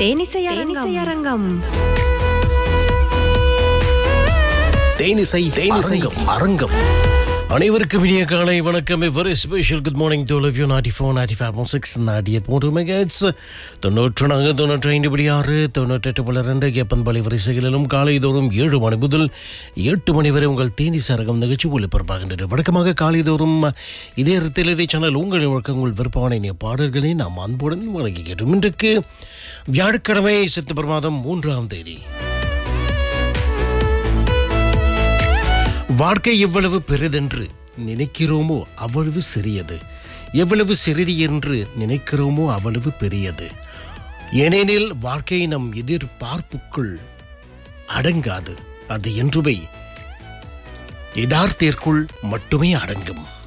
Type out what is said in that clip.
தேனிசை அரங்கம் தேனிசை தேனிசை அரங்கம் அனைவருக்கும் இனிய காலை வணக்கம் very special good morning to love you naughty four naughty five six naughty eight மூன்று மெகட்ஸ் தொண்ணூற்று நான்கு தொண்ணூற்றி ஐந்து படி ஆறு தொண்ணூற்றெட்டு பல ரெண்டு எப்பன்பளி வரிசைகளிலும் காலை தோறும் ஏழு மணி முதல் எட்டு மணி வரை உங்கள் தேனி சரகம் நிகழ்ச்சி ஒளிபரப்பாகின்றது வழக்கமாக காலை தோறும் இதே ரித்திலரி சேனல் உங்கள் வழக்கம் உங்கள் விருப்பமான இனிய பாடல்களை நாம் அன்புடன் வழங்கி கேட்டோம் இன்றைக்கு வியாழக்கிழமை செப்டம்பர் மாதம் மூன்றாம் தேதி வாழ்க்கை எவ்வளவு பெரிதென்று நினைக்கிறோமோ அவ்வளவு சிறியது எவ்வளவு சிறிது என்று நினைக்கிறோமோ அவ்வளவு பெரியது ஏனெனில் வாழ்க்கை நம் எதிர்பார்ப்புக்குள் அடங்காது அது என்றுமே யதார்த்திற்குள் மட்டுமே அடங்கும்